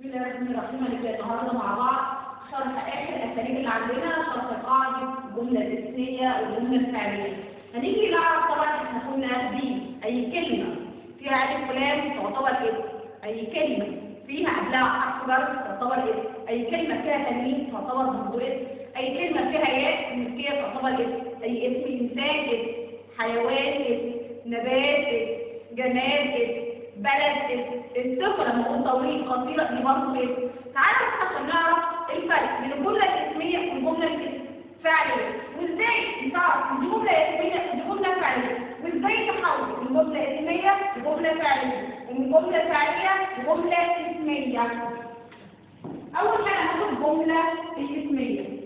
بسم الله الرحمن الرحيم هنبدا النهارده مع بعض شرح اخر الاساليب اللي عندنا شرح قاعده الجمله الاسميه والجمله الفعليه هنيجي نعرف طبعا احنا قلنا دي اي كلمه فيها الف ولام تعتبر اسم اي كلمه فيها قبلها حرف جر تعتبر اسم اي كلمه فيها تنوين تعتبر برضه اسم اي كلمه فيها ياء ملكيه تعتبر اسم اي اسم انسان اسم حيوان اسم نبات اسم جماد اسم بلد اسم الصفه لما اقول طويل قصيره دي برضه اسم تعالوا بس عشان نعرف الفرق بين الجمله الاسميه والجمله الفعليه وازاي نعرف ان دي جمله اسميه ودي جمله فعليه وازاي نحول من جمله اسميه لجمله فعليه ومن جمله فعليه لجمله اسميه اول حاجه هناخد الجمله الاسميه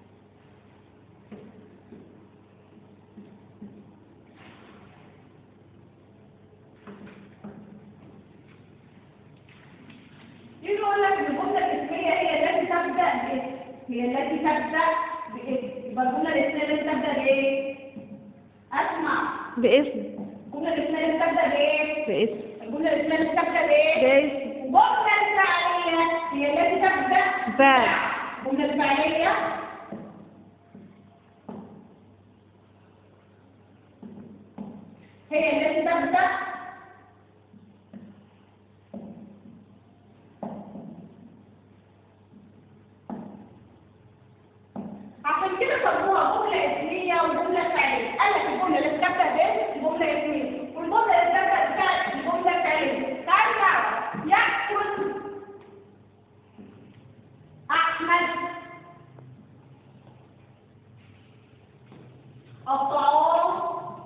يجي يقول لك ان الجمله الاسميه هي التي تبدا باسم هي التي تبدا باسم يبقى الجمله الاسميه التي تبدا بايه؟ اسمع باسم الجمله الاسميه التي تبدا بايه؟ باسم الجمله الاسميه التي تبدا بايه؟ باسم الجمله الفعليه هي التي تبدا فعل. الجمله الفعليه هي التي تبدا عشان كده سموها جملة اسمية وجملة فعلية، قال لك الجملة اللي بتبدأ باسم جملة اسمية، والجملة اللي بتبدأ بفعل جملة فعلية، تعالوا نعرف يأكل أحمد الطعام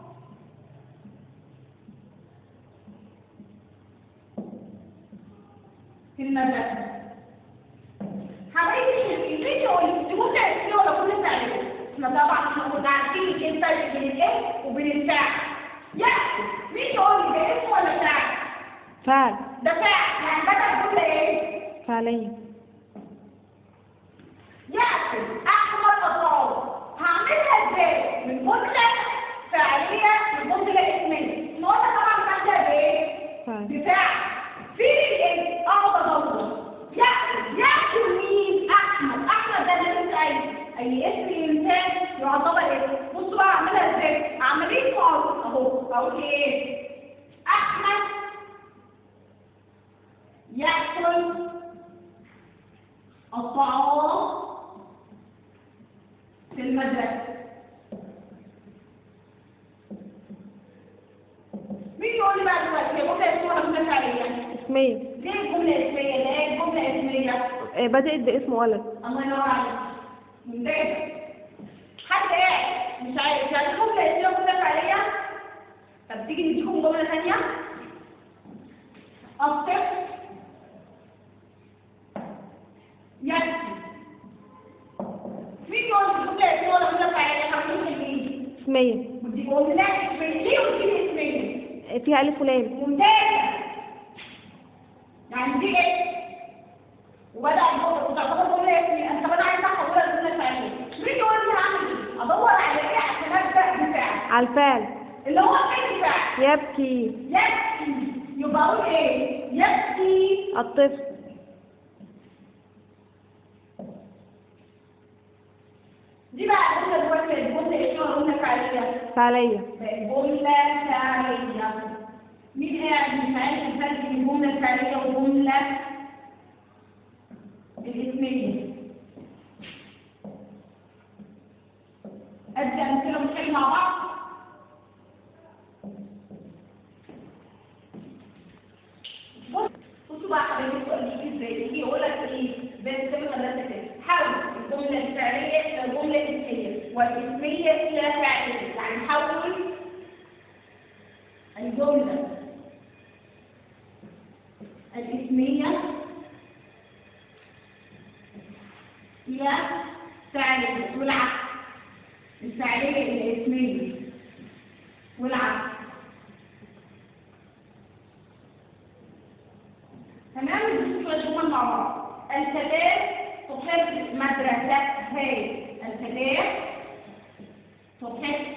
في المدرسة حبايبي الفيديو الجملة اسمية ولا جملة فعلية؟ احنا طبعا احنا كنا عارفين ايه الفرق بين الاسم وبين الفعل. يأكل مين يقول لي ده اسم ولا فعل؟ فعل ده فعل يعني بدأ الجملة ايه؟ فعلية يأكل أحمد الطعام هعملها ازاي؟ من جملة فعلية لجملة اسمية. النهارده طبعا ببدأ بايه؟ فعل بفعل فين الاسم؟ اقعد ادور يأكل يأكل مين؟ أحمد أحمد ده اللي انت قايله أي اسم إنسان يعتبر اسم بصوا بقى أعملها ازاي؟ عملية معروف أهو أقول إيه؟ أحمد يأكل الطعام في المدرسة مين يقول لي بقى دلوقتي هي جملة اسمها ولا جملة فعلية؟ اسمية ليه الجملة اسمية؟ ليه الجملة اسمية؟ آه، بدأت باسم ولد الله ينور عليك. ممتاز. حد قاعد مش عارف يعني جملة اسمية وجملة فعلية؟ طب تيجي نديكم جملة ثانية؟ الطفل يبكي. مين يقول لي جملة اسمية ولا جملة فعلية؟ حضرتك مين؟ اسمية ودي جملة اسمية. ليه ودي اسمية؟ آه، فيها ألف ولام ممتازة يعني دي ايه؟ وبدأ يقول وتعتبر جملة اسمية انت بدأ عايز احولها لجملة فعلية مين يقول لي هعمل ايه؟ ادور على ايه عشان ابدأ بفعل على الفعل اللي هو فين الفعل؟ يبكي يبكي يبقى اقول ايه؟ يبكي الطفل دي بقى الجملة دلوقتي الجملة ايه ولا جملة فعلية؟ فعلية بقت جملة فعلية مين قاعد مش عارف الفرق بين الجملة الفعلية والجملة الاسمية أدي أمثلة ونتكلم مع بعض بص بصوا بقى حبايبي السؤال يجي ازاي يجي يقول لك ايه زي ما مدرسة كده حول الجملة الفعلية إلى الجملة الاسمية والاسمية إلى فعلية يعني حول الجملة الاسمية إلى فعلية والعكس الفعلية إلى الاسمية والعكس تمام نشوف شوية جمل مع بعض الفتاة تحب مدرستها الفتاة تحب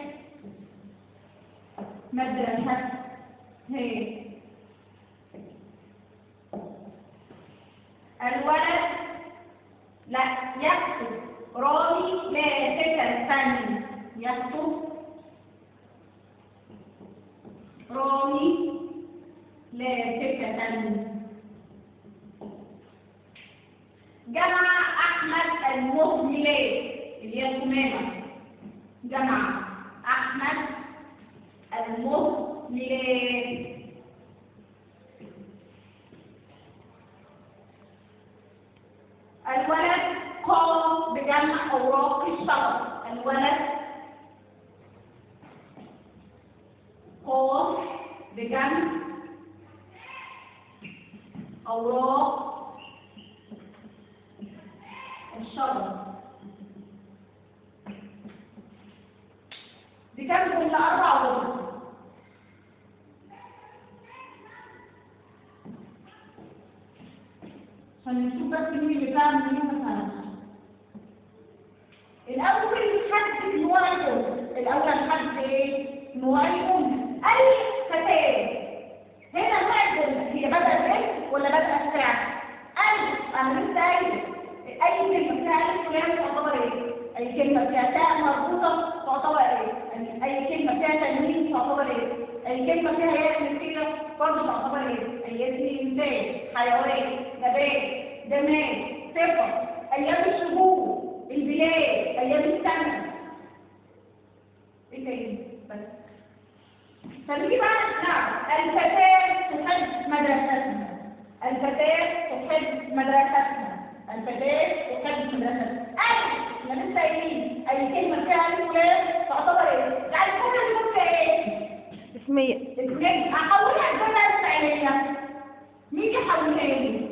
مدرستها الولد لا يكتب رامي لافتة يكتب رامي لافتة جمع أحمد المهملات اللي هي الكمامة جمع أحمد المهملات الولد قام بجمع أوراق الشجر الولد قام بجمع أوراق الشجر دي كام جملة أربع جمل عشان نشوف بس مين اللي فاهم مين ما فهمش الأول حد نوع الجملة الأول حد إيه؟ نوع الجملة أي فتاة هنا نوع الجملة هي بدأ باسم ولا بدأ بفعل؟ أي أنا لسه قايل أي كلمة فيها ألف ولام تعتبر إيه؟ أي كلمة فيها تاء مربوطة تعتبر إيه؟ يعني أي كلمة فيها تنوين تعتبر إيه؟ أي كلمة فيها ياء مثيرة برضه تعتبر إيه؟ أي اسم إنسان حيوان نبات جماد صفة أيام الشهور البلاد أيام السنة إيه تاني؟ بس فنيجي بقى نعم الفتاة تحب مدرستها الفتاة تحب مدرستها الفتاة تحب مدرستها أي احنا لسه قايلين أي كلمة فيها ألف ولام تعتبر إيه؟ يعني الجملة دي ممكن إيه؟ اسمية اسمين أحولها الجملة الفعلية مين يحولها لي؟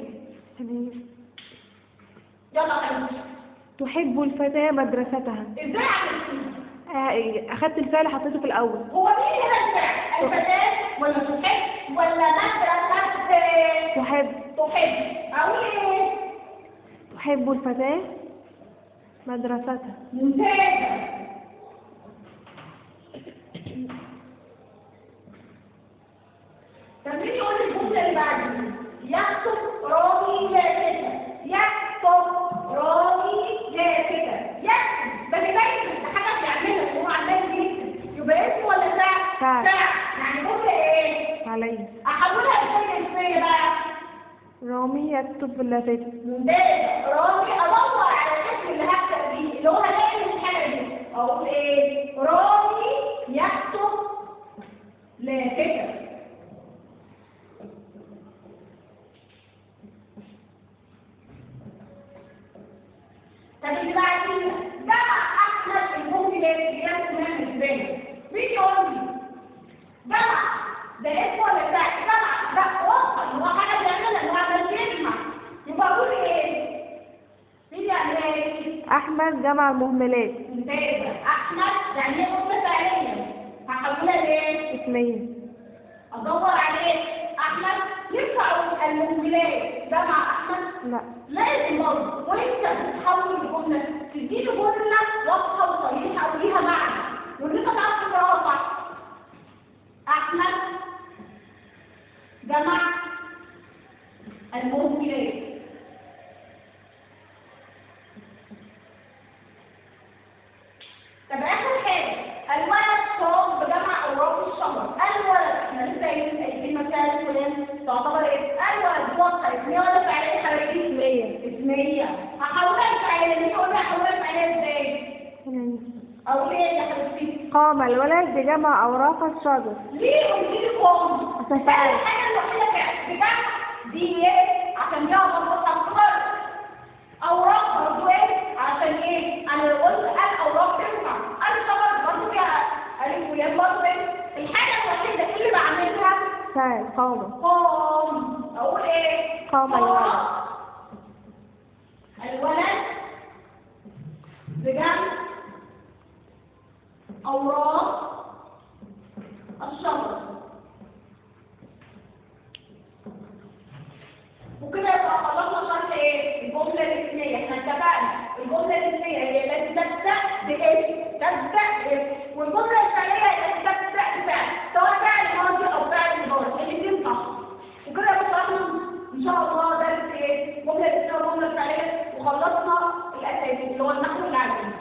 يلا حبيبتي تحب الفتاة مدرستها ازاي عملتي؟ آه، أخدت الفعل حطيته في الأول هو مين هنا الفعل؟ الفتاة ولا تحب ولا مدرسة تحب تحب؟ أقول إيه؟ تحب الفتاة مدرستها ممتازة طب مين يقول الجملة اللي بعدين؟ يكتب رامي لافتة يكتب رامي لافتة يكتب ده بيبين ده حاجة بيعملها هو عمال يكتب يبقى اسم ولا فعل؟ فعل. يعني جملة ايه؟ علي أحولها لكلمة اسمية بقى رامي يكتب اللافتة ممتاز رامي ادور على الاسم اللي هكتب بيه اللي هو هلاقي الحاجه دي اقول ايه رامي يكتب لافتة طب اللي بعدين جمع احمد المهملات اللي هي اسمها بالنسبه مين يقول لي جمع ده اسم ولا بتاع جمع ده واضحه ان هو حاجه بيعملها ان هو عمال يجمع يبقى اقول ايه مين يعمل ايه أحمد جمع المهملات ممتازه احمد يعني هي جمله فعليه هحولها لايه اسمية ادور عليه احمد ينفع المهملات جمع احمد لا لازم برضه وانت بتحول الجمله تديله جمله واضحه وصريحه وليها معنى وان انت تعرف تقراها صح احمد جمع المهملات طب اخر حاجه الولد قام بجمع اوراق الشجر الولد احنا لسه قايلين الكلمه بتاعت فلان تعتبر ايه الولد وصفه اسميه ولا فعليه حبايبي اسمية اسميه هحولها لفعليه مين يقول لي هحولها لفعليه ازاي او ليه يا حبيبتي قام الولد بجمع أوراق الشجر ليه قلت لي قوم عشان فعل. الحاجه الوحيده كانت بجمع دي ايه عشان يقدر يفكر اوراق برضه ايه عشان ايه انا لو قلت الاوراق تنفع الشجر برضه فيها الف ولام برضه ايه الحاجه الوحيده اللي بعملها فعل قام قام اقول ايه قام الولد. الولد بجمع اوراق الشجر وكده يبقى خلصنا شرح ايه الجمله الاسميه احنا اتفقنا الجمله الاسميه هي التي تبدا باسم تبدا باسم والجمله الفعليه هي التي تبدا بفعل سواء فعل ماضي او فعل مضارع الاثنين صح وكده يبقى شرحنا ان شاء الله درس ايه الجمله وخلصنا الاساسي اللي هو النحو العلمي